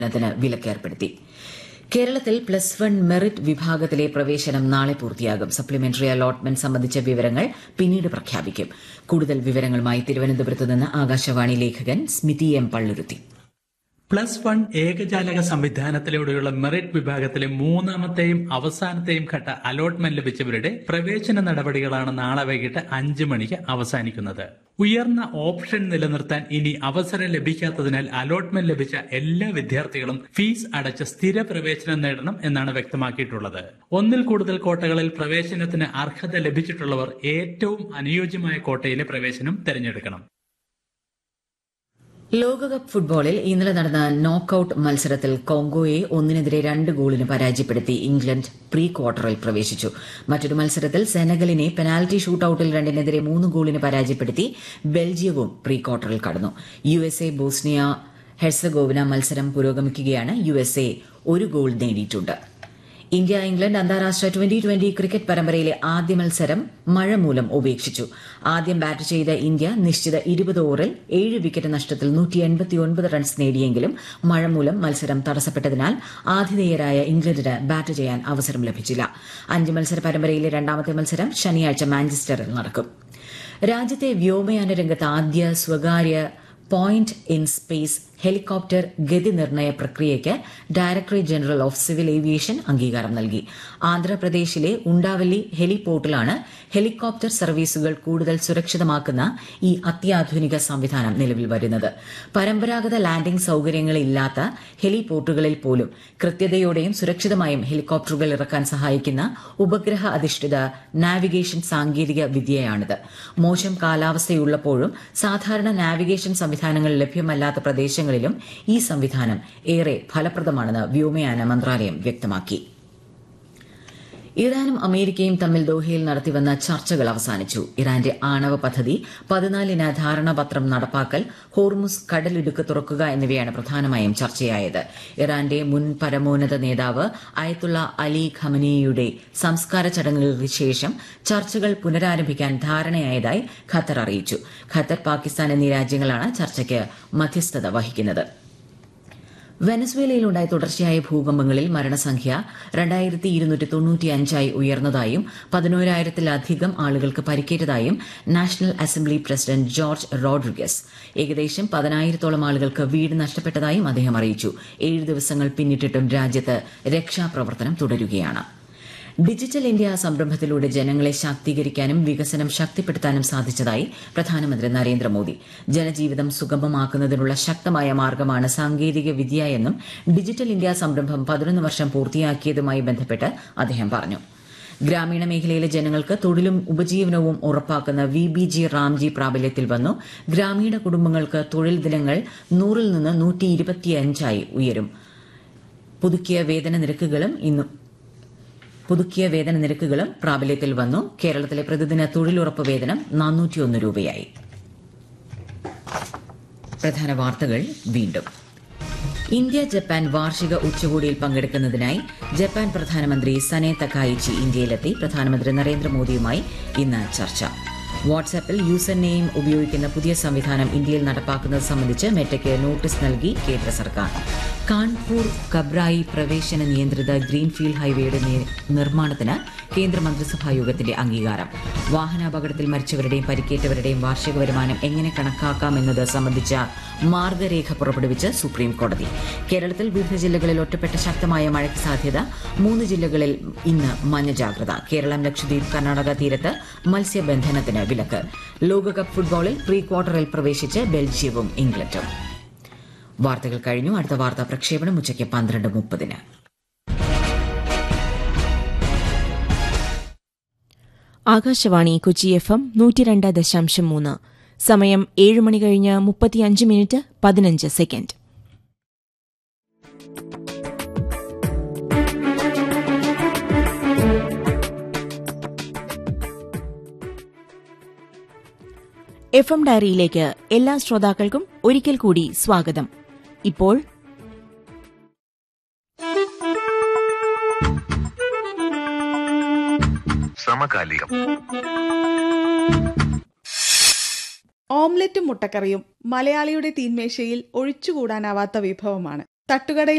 ത്തിന് വിലക്കേർപ്പെടുത്തി കേരളത്തിൽ പ്ലസ് വൺ മെറിറ്റ് വിഭാഗത്തിലെ പ്രവേശനം നാളെ പൂർത്തിയാകും സപ്ലിമെന്ററി അലോട്ട്മെന്റ് സംബന്ധിച്ച വിവരങ്ങൾ പിന്നീട് പ്രഖ്യാപിക്കും കൂടുതൽ വിവരങ്ങളുമായി തിരുവനന്തപുരത്ത് നിന്ന് ആകാശവാണി ലേഖകൻ Smithi M Palluruthy plus one ഏകജാലക സംവിധാനത്തിലൂടെയുള്ള മെറിറ്റ് വിഭാഗത്തിലെ മൂന്നാമത്തെയും അവസാനത്തെയും ഘട്ട അലോട്ട്മെന്റ് ലഭിച്ചവരുടെ പ്രവേശന നടപടികളാണ് നാളെ വൈകിട്ട് അഞ്ച് മണിക്ക് അവസാനിക്കുന്നത് ഉയർന്ന ഓപ്ഷൻ നിലനിർത്താൻ ഇനി അവസരം ലഭിക്കാത്തതിനാൽ അലോട്ട്മെന്റ് ലഭിച്ച എല്ലാ വിദ്യാർത്ഥികളും ഫീസ് അടച്ച് സ്ഥിര പ്രവേശനം നേടണം എന്നാണ് വ്യക്തമാക്കിയിട്ടുള്ളത് ഒന്നിൽ കൂടുതൽ കോട്ടകളിൽ പ്രവേശനത്തിന് അർഹത ലഭിച്ചിട്ടുള്ളവർ ഏറ്റവും അനുയോജ്യമായ കോട്ടയിലെ പ്രവേശനം തിരഞ്ഞെടുക്കണം ലോകകപ്പ് ഫുട്ബോളിൽ ഇന്നലെ നടന്ന നോക്കൌട്ട് മത്സരത്തിൽ കോങ്കോയെ ഒന്നിനെതിരെ രണ്ട് ഗോളിന് പരാജയപ്പെടുത്തി ഇംഗ്ലണ്ട് പ്രീ ക്വാർട്ടറിൽ പ്രവേശിച്ചു മറ്റൊരു മത്സരത്തിൽ സെനഗലിനെ പെനാൽറ്റി ഷൂട്ടൌട്ടിൽ രണ്ടിനെതിരെ മൂന്ന് ഗോളിന് പരാജയപ്പെടുത്തി ബെൽജിയവും പ്രീ ക്വാർട്ടറിൽ കടന്നു U S A Bosnia Herzegovina മത്സരം പുരോഗമിക്കുകയാണ് യു എസ് എ ഒരു ഗോൾ നേടിയിട്ടുണ്ട് ഇന്ത്യ ഇംഗ്ലണ്ട് അന്താരാഷ്ട്ര ട്വന്റി ട്വന്റി ക്രിക്കറ്റ് പരമ്പരയിലെ ആദ്യ മത്സരം മഴ മൂലം ഉപേക്ഷിച്ചു ആദ്യം ബാറ്റ് ചെയ്ത ഇന്ത്യ നിശ്ചിത ഇരുപത് ഓവറിൽ ഏഴ് വിക്കറ്റ് നഷ്ടത്തിൽ നൂറ്റി എൺപത്തിയൊൻപത് റൺസ് നേടിയെങ്കിലും മഴ മൂലം മത്സരം തടസ്സപ്പെട്ടതിനാൽ ആതിഥേയരായ ഇംഗ്ലണ്ടിന് ബാറ്റ് ചെയ്യാൻ അവസരം ലഭിച്ചില്ല അഞ്ച് മത്സര പരമ്പരയിലെ രണ്ടാമത്തെ മത്സരം ശനിയാഴ്ച മാഞ്ചസ്റ്ററിൽ നടക്കും രാജ്യത്തെ വ്യോമയാന രംഗത്ത് ആദ്യ സ്വകാര്യ പോയിന്റ് ഇൻ സ്പേസ് ഹെലികോപ്റ്റർ ഗതി നിർണയ പ്രക്രിയയ്ക്ക് directorate general of civil aviation അംഗീകാരം നൽകി ആന്ധ്രാപ്രദേശിലെ ഉണ്ടാവല്ലി ഹെലിപോർട്ടിലാണ് ഹെലികോപ്റ്റർ സർവീസുകൾ കൂടുതൽ സുരക്ഷിതമാക്കുന്ന ഈ അത്യാധുനിക സംവിധാനം നിലവിൽ വരുന്നത് പരമ്പരാഗത ലാൻഡിംഗ് സൌകര്യങ്ങളില്ലാത്ത ഹെലിപോർട്ടുകളിൽ പോലും കൃത്യതയോടെയും സുരക്ഷിതമായും ഹെലികോപ്റ്ററുകൾ ഇറക്കാൻ സഹായിക്കുന്ന ഉപഗ്രഹ അധിഷ്ഠിത നാവിഗേഷൻ സാങ്കേതിക വിദ്യയാണിത് മോശം കാലാവസ്ഥയുള്ളപ്പോഴും സാധാരണ നാവിഗേഷൻ സംവിധാനങ്ങൾ ലഭ്യമല്ലാത്ത പ്രദേശങ്ങളിലും ഈ സംവിധാനം ഏറെ ഫലപ്രദമാണെന്ന് വ്യോമയാന മന്ത്രാലയം വ്യക്തമാക്കി ഇറാനും അമേരിക്കയും തമ്മിൽ ദോഹയിൽ നടത്തിവന്ന ചർച്ചകൾ അവസാനിച്ചു ഇറാന്റെ ആണവ പദ്ധതി പതിനാലിന് ധാരണാപത്രം നടപ്പാക്കൽ ഹോർമുസ് കടലിടുക്ക് തുറക്കുക എന്നിവയാണ് പ്രധാനമായും ചർച്ചയായത് ഇറാന്റെ മുൻ പരമോന്നത നേതാവ് അയത്തുള്ള അലി ഖമനിയുടെ സംസ്കാര ചടങ്ങുകൾക്ക് ശേഷം ചർച്ചകൾ പുനരാരംഭിക്കാൻ ധാരണയായതായി ഖത്തർ അറിയിച്ചു ഖത്തർ പാകിസ്ഥാൻ എന്നീ രാജ്യങ്ങളാണ് ചർച്ചയ്ക്ക് മധ്യസ്ഥത വഹിക്കുന്നത് വെനസ്വേലയിലുണ്ടായ തുടർച്ചയായ ഭൂകമ്പങ്ങളിൽ മരണസംഖ്യ രണ്ടായിരത്തി ഇരുന്നൂറ്റി തൊണ്ണൂറ്റിയഞ്ചായി ഉയർന്നതായും പതിനോരായിരത്തിലധികം ആളുകൾക്ക് പരിക്കേറ്റതായും national assembly president George Rodriguez ഏകദേശം പതിനായിരത്തോളം ആളുകൾക്ക് വീട് നഷ്ടപ്പെട്ടതായും അദ്ദേഹം അറിയിച്ചു ഏഴ് ദിവസങ്ങൾ പിന്നിട്ടിട്ടും രാജ്യത്ത് രക്ഷാപ്രവർത്തനം തുടരുകയാണ് ഡിജിറ്റൽ ഇന്ത്യ സംരംഭത്തിലൂടെ ജനങ്ങളെ ശാക്തീകരിക്കാനും വികസനം ശക്തിപ്പെടുത്താനും സാധിച്ചതായി പ്രധാനമന്ത്രി നരേന്ദ്രമോദി ജനജീവിതം സുഗമമാക്കുന്നതിനുള്ള ശക്തമായ മാർഗമാണ് സാങ്കേതിക വിദ്യ എന്നും ഡിജിറ്റൽ ഇന്ത്യ സംരംഭം പതിനൊന്ന് വർഷം പൂർത്തിയാക്കിയതുമായി ബന്ധപ്പെട്ട് അദ്ദേഹം പറഞ്ഞു ഗ്രാമീണ മേഖലയിലെ ജനങ്ങൾക്ക് തൊഴിലും ഉപജീവനവും ഉറപ്പാക്കുന്ന വി ബി ജി റാംജി പ്രാബല്യത്തിൽ വന്നു ഗ്രാമീണ കുടുംബങ്ങൾക്ക് തൊഴിൽ ദിനങ്ങൾ നൂറിൽ നിന്ന് നൂറ്റി ഇരുപത്തിയഞ്ചായി ഉയരും പുതുക്കിയ വേതന നിരക്കുകളും ഇന്നും പുതുക്കിയ വേതന നിരക്കുകളും പ്രാബല്യത്തിൽ വന്നു കേരളത്തിലെ പ്രതിദിന തൊഴിലുറപ്പ് വേതനം നാനൂറ്റിയൊന്ന് രൂപയായി പ്രധാന വാർത്തകൾ വീണ്ടും ഇന്ത്യ ജപ്പാൻ വാർഷിക ഉച്ചകോടിയിൽ പങ്കെടുക്കുന്നതിനായി ജപ്പാൻ പ്രധാനമന്ത്രി സനെ തക്കായിച്ചി ഇന്ത്യയിലെത്തി പ്രധാനമന്ത്രി നരേന്ദ്രമോദിയുമായി ഇന്ന് ചർച്ച വാട്സാപ്പിൽ യൂസർ നെയിം ഉപയോഗിക്കുന്ന പുതിയ സംവിധാനം ഇന്ത്യയിൽ നടപ്പാക്കുന്നത് സംബന്ധിച്ച് മെറ്റയ്ക്ക് നോട്ടീസ് നൽകി കേന്ദ്ര സർക്കാർ കാൺപൂർ കബ്രായി പ്രവേശന നിയന്ത്രിത ഗ്രീൻഫീൽഡ് ഹൈവേയുടെ നിർമ്മാണത്തിന് കേന്ദ്ര മന്ത്രിസഭാ യോഗത്തിന്റെ അംഗീകാരം വാഹനാപകടത്തിൽ മരിച്ചവരുടെയും പരിക്കേറ്റവരുടെയും വാർഷിക വരുമാനം എങ്ങനെ കണക്കാക്കാമെന്നത് സംബന്ധിച്ച മാർഗരേഖ പുറപ്പെടുവിച്ച് സുപ്രീം കോടതി കേരളത്തിൽ വിവിധ ജില്ലകളിൽ ഒറ്റപ്പെട്ട ശക്തമായ മഴയ്ക്ക് സാധ്യത മൂന്ന് ജില്ലകളിൽ ഇന്ന് മഞ്ഞ ജാഗ്രത കേരളം ലക്ഷദ്വീപ് കർണാടക തീരത്ത് മത്സ്യബന്ധനത്തിന് വിലക്ക് ലോകകപ്പ് ഫുട്ബോളിൽ പ്രീ ക്വാർട്ടറിൽ പ്രവേശിച്ച് ബെൽജിയവും ഇംഗ്ലണ്ടും വാർത്തകൾ കഴിഞ്ഞു അടുത്ത വാർത്താ പ്രക്ഷേപണം ഉച്ചയ്ക്ക് പന്ത്രണ്ട് മുപ്പതിന് ആകാശവാണി കൊച്ചി എഫ് എം നൂറ്റിരണ്ട് ദശാംശം മൂന്ന് സമയം ഏഴ് മണി കഴിഞ്ഞ് മുപ്പത്തിയഞ്ച് മിനിറ്റ് പതിനഞ്ച് സെക്കൻഡ് എഫ് എം ഡയറിയിലേക്ക് എല്ലാ ശ്രോതാക്കൾക്കും ഒരിക്കൽ കൂടി സ്വാഗതം ഇപ്പോൾ സമകാലികം ഓംലറ്റും മുട്ടക്കറിയും മലയാളിയുടെ തീന്മേശയിൽ ഒഴിച്ചുകൂടാനാവാത്ത വിഭവമാണ് തട്ടുകടയിൽ